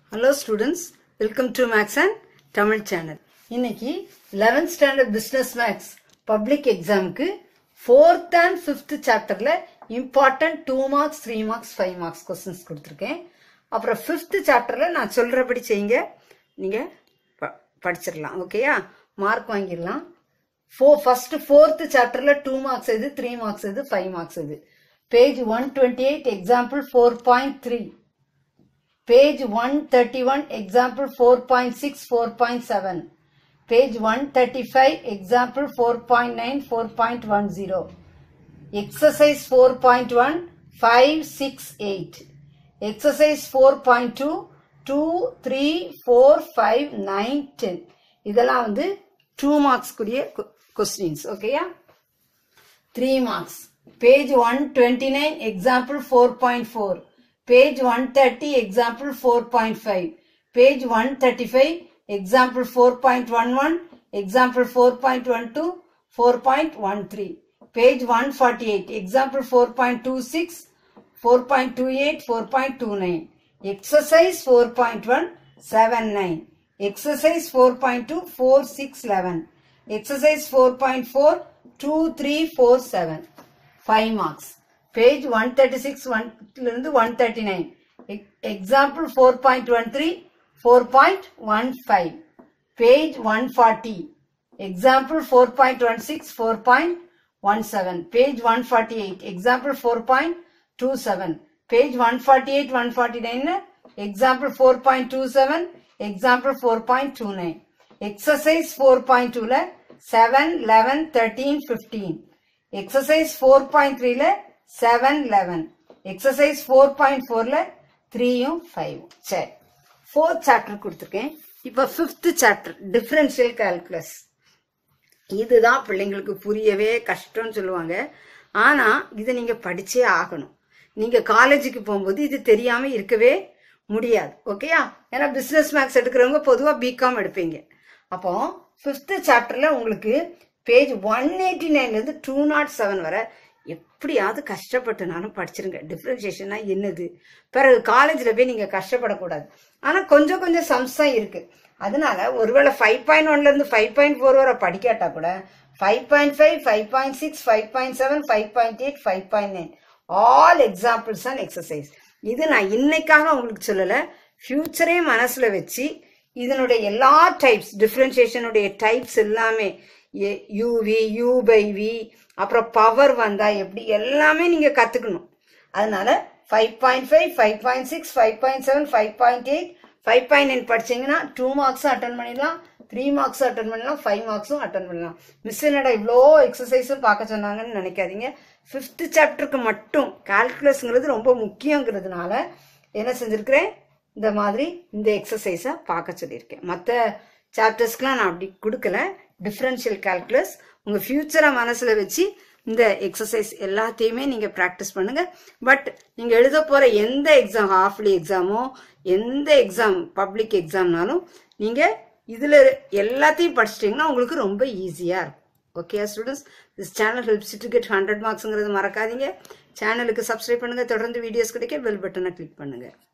Hello students welcome to maths and Tamil channel இன்னைக்கு 11th standard business maths public எக்ஸாமுக்கு fourth and fifth சாப்டர்ல important two marks three marks five marks questions கொடுத்துருக்கேன் அப்புறம் fifth சாப்டர்ல நான் சொல்றபடி செய்யுங்க நீங்க ப- படிச்சிடலாம் ஓகேயா மார்க் வாங்கிடலாம் ஃபோ ஃபர்ஸ்ட் ஃபோர்த் சாப்டர்ல டூ மார்க்ஸ் எது த்ரீ மார்க்ஸ் எது ஃபைவ் மார்க்ஸ் எது page one twenty eight example four point three Page 131, example 4.6, 4.7. Page 135, example 4.9, 4.10. Exercise 4.1, 5, 6, 8. Exercise 4.2, 2, 3, 4, 5, 9, 10. இதெல்லாம் வந்து 2 marks கூடிய questions, ஓகேயா? 3 marks. Page 129, example 4.4. Page 130, example 4.5. Page 135, example 4.11, example 4.12, 4.13. Page 148, example 4.26, 4.28, 4.29. Exercise 4.1, 7, 9. Exercise 4.2, 4, 6, 11. Exercise 4.4, 2, 3, 4, 7. 5 marks. Page 136 1 இருந்து 139. Ex- Example 4.13, 4.15. Page 140. Example 4.16, 4.17. Page 148. Example 4.27. Page 148, 149. Example 4.27. Example 4.29. Exercise 4.2 ல 7, 11, 13, 15. Exercise four point த்ரீல seven eleven exercise four point ஃபோர்ல த்ரீயும் five சரி fourth chapter கொடுத்துருக்கேன் இப்போ fifth chapter differential calculus இதுதான் பிள்ளைங்களுக்கு புரியவே கஷ்டம்னு சொல்லுவாங்க ஆனா இதை நீங்க படிச்சே ஆகணும் நீங்க காலேஜுக்கு போகும்போது இது தெரியாம இருக்கவே முடியாது ஓகேயா ஏன்னா பிசினஸ் மேக்ஸ் எடுக்கிறவங்க பொதுவா பிகாம் எடுப்பீங்க அப்போ ஃபிஃப்த் சாப்டர்ல உங்களுக்கு பேஜ் ஒன் எயிட்டி நைன்லேருந்து டூ நாட் செவன் வரை எப்படியாவது கஷ்டப்பட்டுனாலும் படிச்சிருங்க டிஃப்ரென்சியேஷனா என்னது பிறகு காலேஜில் போய் நீங்கள் கஷ்டப்படக்கூடாது ஆனால் கொஞ்சம் கொஞ்சம் சம்ஸ் தான் இருக்கு அதனால ஒருவேளை ஃபைவ் பாயிண்ட் ஒன்லேருந்து ஃபைவ் பாயிண்ட் ஃபோர் வரை படிக்காட்டா கூட five point five five point six five point seven five point eight five point nine all examples and exercise இது நான் இன்னைக்காக உங்களுக்கு சொல்லலை ஃபியூச்சரே மனசில் வச்சு இதனுடைய எல்லா டைப்ஸ் டிஃப்ரென்சியேஷனுடைய டைப்ஸ் எல்லாமே யூவி யூ பை வி அப்புறம் பவர் வந்தா எப்படி எல்லாமே நீங்க கத்துக்கணும் அதனால five point five five point six five point seven five point eight five point nine படிச்சீங்கன்னா டூ மார்க்ஸும் அட்டன் பண்ணிடலாம் த்ரீ மார்க்ஸும் அட்டன் பண்ணலாம் ஃபைவ் மார்க்ஸும் அட்டன் பண்ணலாம் மிஸ் என்னடா இவ்வளோ எக்ஸசைஸும் பார்க்க சொன்னாங்கன்னு நினைக்காதீங்க ஃபிஃப்த் சாப்டருக்கு மட்டும் கால்குலஸ்ங்கிறது ரொம்ப முக்கியங்கிறதுனால என்ன செஞ்சிருக்கிறேன் இந்த மாதிரி இந்த எக்ஸசைஸை பார்க்க சொல்லியிருக்கேன் மற்ற சாப்டர்ஸ்க்குலாம் நான் அப்படி கொடுக்கல டிஃபரன்ஷியல் கால்குலஸ் உங்கள் ஃபியூச்சரை மனசில் வச்சு இந்த எக்ஸசைஸ் எல்லாத்தையுமே நீங்கள் ப்ராக்டிஸ் பண்ணுங்க பட் நீங்கள் எழுத போகிற எந்த எக்ஸாம் ஹாஃப்லி எக்ஸாமோ எந்த எக்ஸாம் பப்ளிக் எக்ஸாம்னாலும் நீங்கள் இதில் எல்லாத்தையும் படிச்சிட்டிங்கன்னா உங்களுக்கு ரொம்ப ஈஸியாக இருக்கும் okay students this channel helps to get hundred மார்க்ஸுங்கிறது மறக்காதீங்க சேனலுக்கு சப்ஸ்கிரைப் பண்ணுங்கள் தொடர்ந்து வீடியோஸ் கிடைக்க பெல் பட்டனை கிளிக் பண்ணுங்கள்